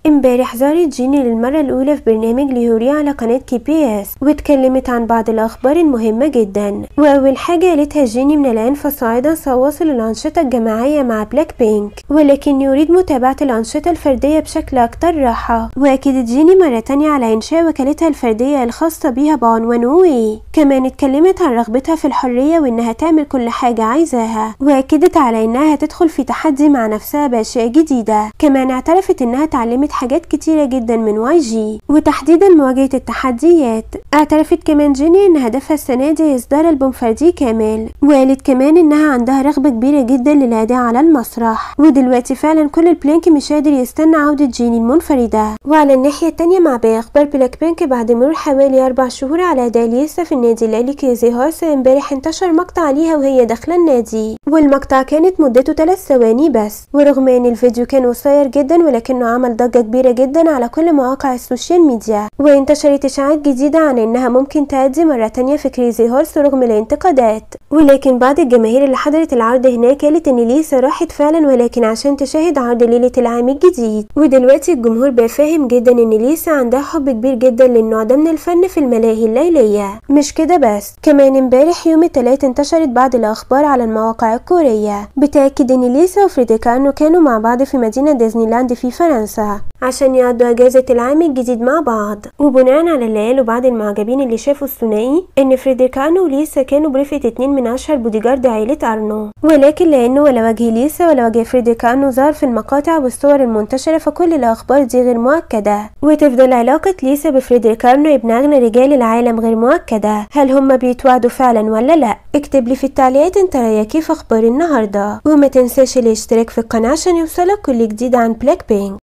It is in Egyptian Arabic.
امبارح ظهرت جيني للمرة الأولى في برنامج ليوري على قناة كي بي اس واتكلمت عن بعض الأخبار المهمة جدا وأول حاجة قالتها جيني من الآن فصاعدا سأواصل الأنشطة الجماعية مع بلاك بينك ولكن يريد متابعة الأنشطة الفردية بشكل أكثر راحة وأكدت جيني مرة تانية على إنشاء وكالتها الفردية الخاصة بيها بعنوان وي كمان اتكلمت عن رغبتها في الحرية وإنها تعمل كل حاجة عايزاها وأكدت على إنها هتدخل في تحدي مع نفسها بأشياء جديدة كمان اعترفت إنها اتعلمت حاجات كتيرة جدا من واي جي وتحديدا مواجهة التحديات اعترفت كمان جيني ان هدفها السنة دي اصدار البوم فردي كامل وقالت كمان انها عندها رغبة كبيرة جدا للأداء على المسرح ودلوقتي فعلا كل البلانك مش قادر يستنى عودة جيني المنفردة وعلى الناحية التانية مع باقي اخبار بلاك بينك بعد مرور حوالي اربع شهور على اداء ليسا في النادي الليلي كريزي هورس امبارح انتشر مقطع ليها وهي داخلة النادي والمقطع كانت مدته 3 ثواني بس ورغم ان الفيديو كان قصير جدا ولكنه عمل ضجة كبيرة جدا على كل مواقع السوشيال ميديا وانتشرت اشاعات جديدة عن انها ممكن تأدي مرة تانية في كريزي هورس رغم الانتقادات ولكن بعض الجماهير اللي حضرت العرض هناك قالت ان ليسا راحت فعلا ولكن عشان تشاهد عرض ليلة العام الجديد ودلوقتي الجمهور بقى فاهم جدا ان ليسا عندها حب كبير جدا للنوع ده من الفن في الملاهي الليلية مش كده بس كمان امبارح يوم التلات انتشرت بعض الاخبار على المواقع الكورية بتأكد ان ليسا وفريديكانو كانوا مع بعض في مدينة ديزني لاند في فرنسا عشان يقضوا اجازة العام الجديد مع بعض وبناء على اللي قاله بعض المعجبين اللي شافوا الثنائي ان فريدريكانو وليسا كانوا برفقة اتنين من اشهر بوديجارد عيلة ارنو ولكن لانه ولا وجه ليسا ولا وجه فريدريكانو ظهر في المقاطع والصور المنتشرة فكل الاخبار دي غير مؤكدة وتفضل علاقة ليسا بفريدريكانو ابن اغنى رجال العالم غير مؤكدة هل هما بيتوعدوا فعلا ولا لا اكتب لي في التعليقات انت رايك كيف اخبار النهارده وما تنساش الاشتراك في القناة عشان يوصلك كل جديد عن بلاك بينك